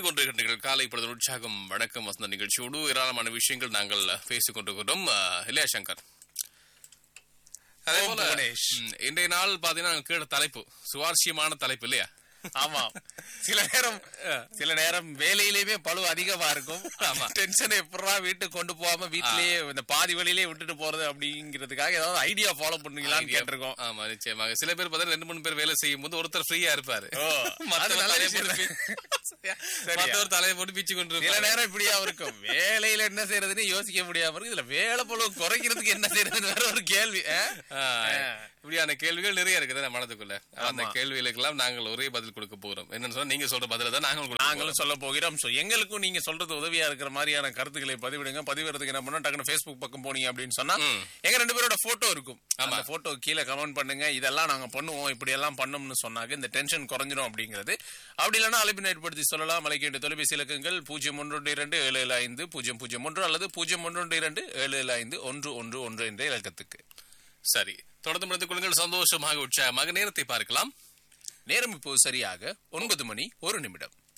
கொண்டிருக்கின்றீர்கள் காலை பொழுது உற்சாகம் வணக்கம் வசந்த நிகழ்ச்சியோடு ஏராளமான விஷயங்கள் நாங்கள் பேசிக் கொண்டிருக்கிறோம் அஹ், இல்லையா சங்கர் அதே ஓம் போல புவனேஷ். ம், இன்றைய நாள் பாத்தீங்கன்னா கீழே தலைப்பு சுவாரஸ்யமான தலைப்பு இல்லையா ஆமா சில நேரம் சில நேரம் வேலையிலேயுமே பழு அதிகமா இருக்கும் ஆமா டென்ஷனை எப்படா வீட்டுக்கு கொண்டு போகாம வீட்டிலேயே இந்த பாதி வழியிலேயே விட்டுட்டு போறது அப்படிங்கிறதுக்காக ஏதாவது ஐடியா ஃபாலோ பண்ணுவீங்களான்னு கேட்டிருக்கோம் ஆமா நிச்சயமாக சில பேர் பார்த்தா ரெண்டு மூணு பேர் வேலை செய்யும் போது ஒருத்தர் ஃப்ரீயா இருப்பாரு ஓ, அது நல்ல தலையை விஷயம் போட்டு தான். சரியா? மத்தவர் தலையை போட்டு பிச்சு கொண்டு சில இருப்பாரு. நேரம் இப்படியா இருக்கும் வேலையில என்ன செய்யறதுன்னு யோசிக்க முடியாம இருக்கு இதுல வேலை பழு குறைக்கிறதுக்கு என்ன செய்யறதுன்னு வேற ஒரு கேள்வி ஆ? ஆ, இப்படியான கேள்விகள் நிறைய இருக்குது நம்ம மனதுக்குள்ள அந்த கேள்விகளுக்கெல்லாம் நாங்கள் ஒரே பதில் கொடுக்க போறோம் என்னன்னு சொன்னா நீங்க சொல்ற பதில தான் நாங்கள் கொடுக்க போறோம். நாங்களும் சொல்ல போகிறோம் சோ எங்களுக்கும் நீங்க சொல்றது உதவியா இருக்கிற மாதிரியான கருத்துக்களை பதிவிடுங்க பதிவிடுறதுக்கு என்ன பண்ணோம் டக்குனு Facebook பக்கம் போனீங்க அப்படின்னு சொன்னா எங்க ரெண்டு பேரோட போட்டோ இருக்கும் அந்த போட்டோ கீழே கமெண்ட் பண்ணுங்க இதெல்லாம் நாங்க பண்ணுவோம் இப்படி எல்லாம் பண்ணோம்னு சொன்னாங்க இந்த டென்ஷன் குறைஞ்சிரும் அப்படிங்கிறது அப்படி இல்லைன்னா அழைப்பினை ஏற்படுத்தி சொல்லலாம் அலைக்க வேண்டிய தொலைபேசி இலக்கங்கள் பூஜ்ஜியம் ஒன்று ஒன்று இரண்டு ஏழு ஏழு ஐந்து பூஜ்ஜியம் பூஜ்ஜியம் ஒன்று அல்லது பூஜ்ஜியம் ஒன்று ஒன்று இரண்டு ஏழு ஏழு ஐந்து ஒன்று ஒன்று ஒன்று என்ற இலக்கத்துக்கு சரி தொடர்ந்து முடித்துக் கொள்ளுங்கள் சந்தோஷமாக உற்சாகமாக நேரத்தை பார்க்கலாம் நேரம் இப்போ சரியாக ஒன்பது மணி ஒரு நிமிடம்